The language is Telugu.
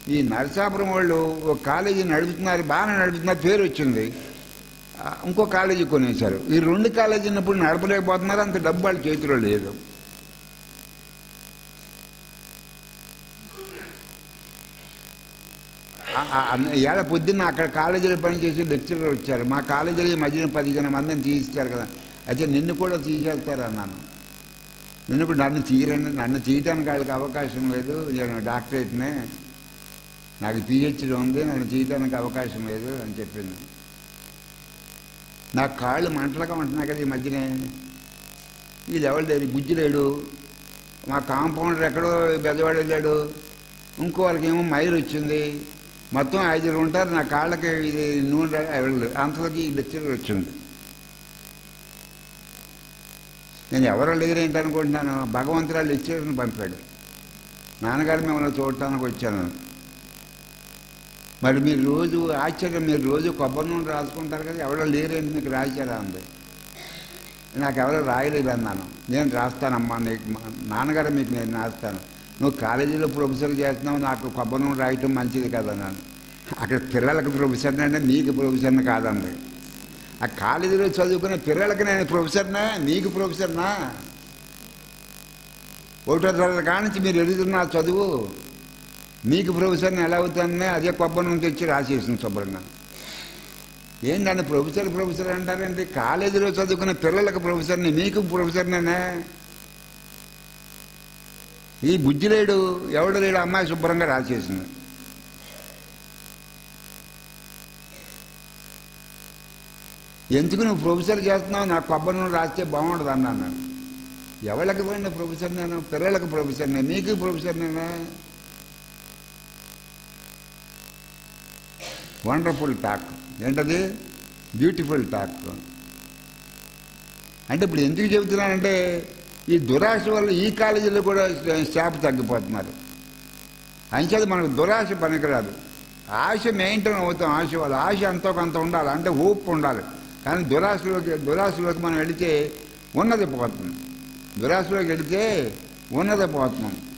ఈ నరసాపురం వాళ్ళు ఒక కాలేజీ నడుపుతున్నారు బాగానే నడుపుతున్నారు పేరు వచ్చింది ఆ, ఇంకో కాలేజీ కొనేశారు ఈ రెండు కాలేజీ ఉన్నప్పుడు నడపలేకపోతున్నారు అంత డబ్బు వాళ్ళ చేతిలో లేదు ఆ- ఆ- అన్న- ఇవాళ పొద్దున్న అక్కడ కాలేజీలో పనిచేసి లెక్చరర్ వచ్చారు మా కాలేజీలో ఈ మధ్యన పదిహేను మందిని తీయిస్తారు కదా అయితే నిన్ను కూడా తీసేస్తారు అన్నాను నిన్ను కూడా నన్ను తీయరండి నన్ను తీయటానికి వాళ్ళకి అవకాశం లేదు నేను డాక్టరేట్నే నాకు పిహెచ్డీ ఉంది నన్ను తీయటానికి అవకాశం లేదు అని చెప్పింది నాకు కాళ్ళు మంటలుగా ఉంటున్నాయి కదా ఈ మధ్యనే ఇది ఎవరు లేడు బుజ్జి లేడు మా కాంపౌండర్ ఎక్కడో పెద్దవాడు వెళ్ళాడు ఇంకో వాళ్ళకి ఏమో మైలు వచ్చింది మొత్తం ఐదుగురు ఉంటారు నా కాళ్ళకి ఇది నూనె ఎవరు అంతలోకి ఈ లెక్చరర్ వచ్చింది నేను ఎవరో లేరు ఏంటనుకుంటున్నాను భగవంతురాలు లెక్చరర్ని పంపాడు నాన్నగారు మిమ్మల్ని చూడటానికి వచ్చాను మరి మీరు రోజు ఆశ్చర్యం మీరు రోజు కొబ్బరి నూనె రాసుకుంటారు కదా ఎవరో లేరేంటి మీకు రాశారా అంది నాకు ఎవరో రాయలేదు అన్నాను నేను రాస్తానమ్మా నీకు మా- నాన్నగారు మీకు నేను రాస్తాను నువ్వు కాలేజీలో ప్రొఫెసర్ చేస్తున్నావు నాకు కొబ్బరి నూనె రాయటం మంచిది కదన్నాను అక్కడ పిల్లలకు ప్రొఫెసర్ని అంటే నీకు ప్రొఫెసర్ని కాదండి ఆ కాలేజీలో చదువుకునే పిల్లలకి నేను ప్రొఫెసర్నా నీకు ప్రొఫెసర్నా ఒకటో తరగతి కానించి మీరు ఎదుగుతున్న ఆ చదువు మీకు ప్రొఫెసర్ని ఎలా అవుతానని అదే కొబ్బరి నూనె తెచ్చి రాసేసింది శుభ్రంగా ఏంటంటే ప్రొఫెసర్ ప్రొఫెసర్ అంటారంటే కాలేజీలో చదువుకునే పిల్లలకు ప్రొఫెసర్ని మీకు ప్రొఫెసర్నేనా ఈ బుజ్జి లేడు ఎవడు లేడు అమ్మాయి శుభ్రంగా రాసేసింది ఎందుకు నువ్వు ప్రొఫెసర్ చేస్తున్నావు నాకు కొబ్బరి నూనె రాస్తే బాగుండదు అన్నాను నేను. ఎవరికి పోయిన ప్రొఫెసర్ నేను పిల్లలకు ప్రొఫెసర్ నేను మీకు ప్రొఫెసర్ నేనా వండర్ఫుల్ టాక్ ఏంటది బ్యూటిఫుల్ టాక్ అంటే ఇప్పుడు ఎందుకు చెబుతున్నానంటే ఈ దురాశ వల్ల ఈ కాలేజీలో కూడా స్టాఫ్ తగ్గిపోతున్నారు అంచేది మనకు దురాశ పనికిరాదు ఆశ మెయింటైన్ అవుతాం ఆశ వల్ల ఆశ ఎంతో కొంత ఉండాలి అంటే ఊపు ఉండాలి కానీ దురాశలోకి దురాశలోకి మనం వెళితే ఉన్నది పోతుంది దురాశలోకి వెళితే ఉన్నది పోతున్నాం